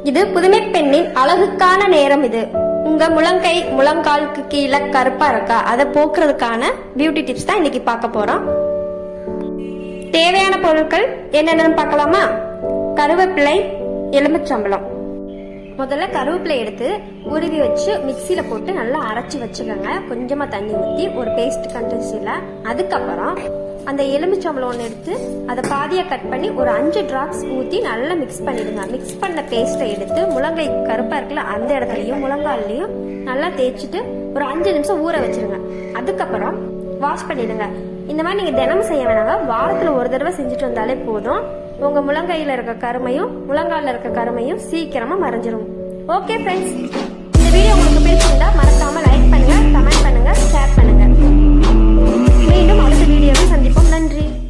இது புதுமை பெண்ணின் அழகுக்கான நேரம் இது உங்க முழங்கை முழங்காலுக்கு கீழே கருப்பா இருக்கா அதை போக்குறதுக்கான பியூட்டி டிப்ஸ் தான் இன்னைக்கு பார்க்க போறோம் தேவையான பொருட்கள் என்னென்னு பார்க்கலாமா கருவேப்பிலை எலுமிச்சம்பழம் முதல்ல கருவேப்பிலை எடுத்து உருவி வச்சு மிக்சியில போட்டு நல்லா அரைச்சி வச்சுக்கோங்க கொஞ்சமா தண்ணி ஊற்றி ஒரு பேஸ்ட் கன்சிஸ்டில் அதுக்கப்புறம் அந்த எலுமிச்சம்பழம் ஒன்று எடுத்து அதை பாதியா கட் பண்ணி ஒரு அஞ்சு டிராப்ஸ் ஊற்றி நல்லா மிக்ஸ் பண்ணிடுங்க மிக்ஸ் பண்ண பேஸ்ட்டை எடுத்து முழங்கை கருப்பா இருக்குல்ல அந்த இடத்துலையும் முழங்கால்லையும் நல்லா தேய்ச்சிட்டு ஒரு அஞ்சு நிமிஷம் ஊற வச்சிருங்க அதுக்கப்புறம் வாஷ் பண்ணிடுங்க இந்த மாதிரி நீங்க தினமும் செய்ய வேணாங்க வாரத்துல ஒரு தடவை செஞ்சுட்டு வந்தாலே போதும் உங்க முழங்கையில இருக்க கருமையும் முழங்கால இருக்க கருமையும் சீக்கிரமா மறைஞ்சிரும் ஓகே ஃப்ரெண்ட்ஸ் இந்த வீடியோ உங்களுக்கு பிடிச்சிருந்தா மறக்காம லைக் பண்ணுங்க கமெண்ட் பண்ணுங்க ஷேர் பண்ணுங்க மீண்டும் அடுத்த வீடியோவில் சந்திப்போம் நன்றி